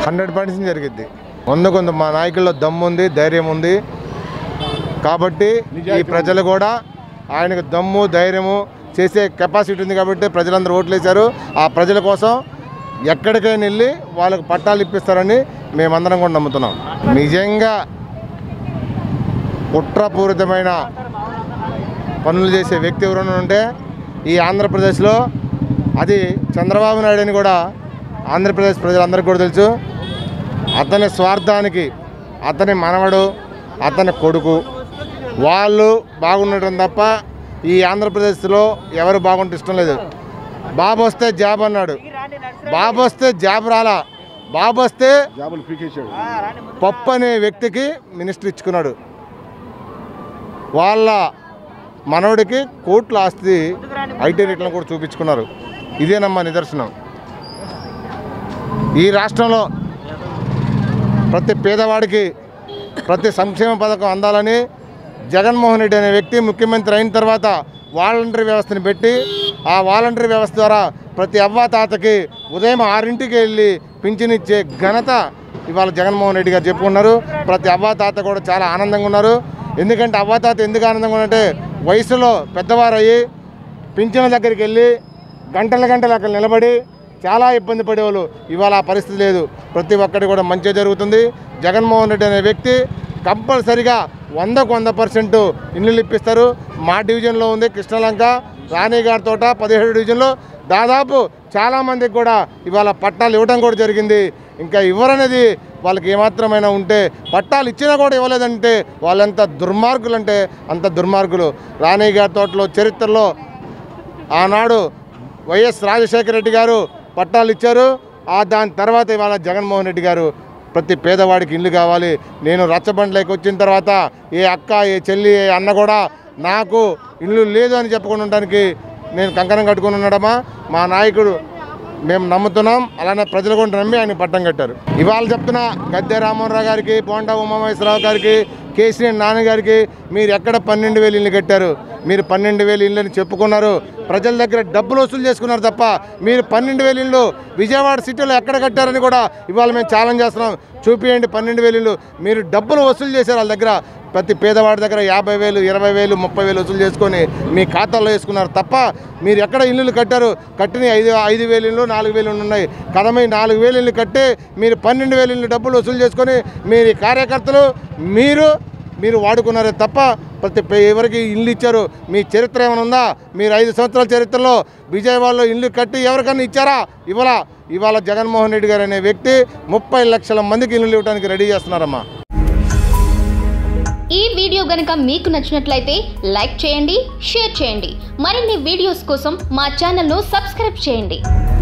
hundred percent జరిగిద్ది వంద కొంత మా నాయకుల్లో దమ్ము ఉంది ధైర్యం ఉంది కాబట్టి ఈ ప్రజలు కూడా ఆయనకు దమ్ము ధైర్యము చేసే కెపాసిటీ ఉంది కాబట్టి ప్రజలందరూ ఓట్లు వేశారు ఆ ప్రజల కోసం ఎక్కడికైనా వెళ్ళి వాళ్ళకు పట్టాలు ఇప్పిస్తారని మేమందరం కూడా నమ్ముతున్నాం నిజంగా కుట్రపూరితమైన పనులు చేసే వ్యక్తి ఎవరైనా ఉంటే ఈ ఆంధ్రప్రదేశ్లో అది చంద్రబాబు నాయుడు అని కూడా ఆంధ్రప్రదేశ్ ప్రజలందరికీ కూడా తెలుసు అతని స్వార్థానికి అతని మనవడు అతని కొడుకు వాళ్ళు బాగుండటం తప్ప ఈ ఆంధ్రప్రదేశ్లో ఎవరు బాగుంటే ఇష్టం లేదు బాబు వస్తే జాబ్ అన్నాడు బాబు వస్తే జాబ్ రాలా బాబు వస్తే జాబులు పీకేశాడు పప్పు అనే వ్యక్తికి మినిస్టర్ ఇచ్చుకున్నాడు వాళ్ళ మనవడికి కోట్ల ఆస్తి ఐటీ రేట్లను కూడా చూపించుకున్నారు ఇదేనమ్మా నిదర్శనం ఈ రాష్ట్రంలో ప్రతి పేదవాడికి ప్రతి సంక్షేమ పథకం అందాలని జగన్మోహన్ రెడ్డి అనే వ్యక్తి ముఖ్యమంత్రి అయిన తర్వాత వాలంటరీ వ్యవస్థను పెట్టి ఆ వాలంటరీ వ్యవస్థ ద్వారా ప్రతి అవ్వ తాతకి ఉదయం ఆరింటికి వెళ్ళి పింఛనిచ్చే ఘనత ఇవాళ జగన్మోహన్ రెడ్డి గారు చెప్పుకున్నారు ప్రతి అవ్వ తాత కూడా చాలా ఆనందంగా ఉన్నారు ఎందుకంటే అవ్వ తాత ఎందుకు ఆనందంగా ఉన్నారంటే వయసులో పెద్దవారు అయ్యి పింఛన్ దగ్గరికి వెళ్ళి గంటల గంటలు అక్కడ నిలబడి చాలా ఇబ్బంది పడేవాళ్ళు ఇవాళ ఆ పరిస్థితి లేదు ప్రతి ఒక్కటి కూడా మంచిగా జరుగుతుంది జగన్మోహన్ రెడ్డి అనే వ్యక్తి కంపల్సరిగా వందకు వంద పర్సెంట్ ఇల్లు ఇప్పిస్తారు మా డివిజన్లో ఉంది కృష్ణలంక రాణి గారి తోట పదిహేడు డివిజన్లో దాదాపు చాలామందికి కూడా ఇవాళ పట్టాలు ఇవ్వడం కూడా జరిగింది ఇంకా ఇవ్వరనేది వాళ్ళకి ఏమాత్రమైనా ఉంటే పట్టాలు ఇచ్చినా కూడా ఇవ్వలేదంటే వాళ్ళంత దుర్మార్గులు అంటే అంత దుర్మార్గులు రాణి గారి తోటలో చరిత్రలో ఆనాడు వైఎస్ రాజశేఖర రెడ్డి గారు పట్టాలు ఇచ్చారు ఆ దాని తర్వాత ఇవాళ జగన్మోహన్ రెడ్డి గారు ప్రతి పేదవాడికి ఇల్లు కావాలి నేను రచ్చబండ్లోకి వచ్చిన తర్వాత ఏ అక్క ఏ చెల్లి ఏ అన్న కూడా నాకు ఇల్లు లేదు అని చెప్పుకొని ఉండడానికి నేను కంకణం కట్టుకుని ఉన్నాడమ్మా మా నాయకుడు మేము నమ్ముతున్నాం అలానే ప్రజలు కూడా నమ్మి ఆయన పట్టం కట్టారు ఇవాళ చెప్తున్నా గద్దె రామోహన్ గారికి బోండా ఉమామహేశ్వరరావు గారికి కేసీఆర్ నాన్న గారికి మీరు ఎక్కడ పన్నెండు వేలు ఇల్లు కట్టారు మీరు పన్నెండు వేలు ఇల్లు అని చెప్పుకున్నారు ప్రజల దగ్గర డబ్బులు వసూలు చేసుకున్నారు తప్ప మీరు పన్నెండు వేలు ఇల్లు విజయవాడ సిటీలో ఎక్కడ కట్టారని కూడా ఇవాళ మేము ఛాలెంజ్ చేస్తున్నాం చూపియండి పన్నెండు వేలు ఇల్లు మీరు డబ్బులు వసూలు చేశారు వాళ్ళ దగ్గర ప్రతి పేదవాడి దగ్గర యాభై వేలు ఇరవై వేలు ముప్పై వేలు వసూలు చేసుకొని మీ ఖాతాల్లో వేసుకున్నారు తప్ప మీరు ఎక్కడ ఇల్లులు కట్టారు కట్టిన ఐదు ఐదు వేలు ఇల్లు నాలుగు వేలు ఇల్లు ఉన్నాయి కదమై నాలుగు వేలు ఇల్లు కట్టి మీరు పన్నెండు వేలు ఇల్లు డబ్బులు వసూలు చేసుకొని మీరు కార్యకర్తలు మీరు మీరు వాడుకున్నారే తప్ప ప్రతి పే- ఎవరికి ఇల్లు ఇచ్చారు మీ చరిత్ర ఏమైనా ఉందా మీరు ఐదు సంవత్సరాల చరిత్రలో విజయవాడలో ఇల్లు కట్టి ఎవరికన్నా ఇచ్చారా ఇవాళ ఇవాళ జగన్మోహన్ రెడ్డి గారు అనే వ్యక్తి ముప్పై లక్షల మందికి ఇల్లు ఇవ్వడానికి రెడీ చేస్తున్నారమ్మా ఈ వీడియో గనుక మీకు నచ్చినట్లయితే లైక్ చేయండి షేర్ చేయండి మరిన్ని వీడియోస్ కోసం మా ఛానల్ను సబ్స్క్రైబ్ చేయండి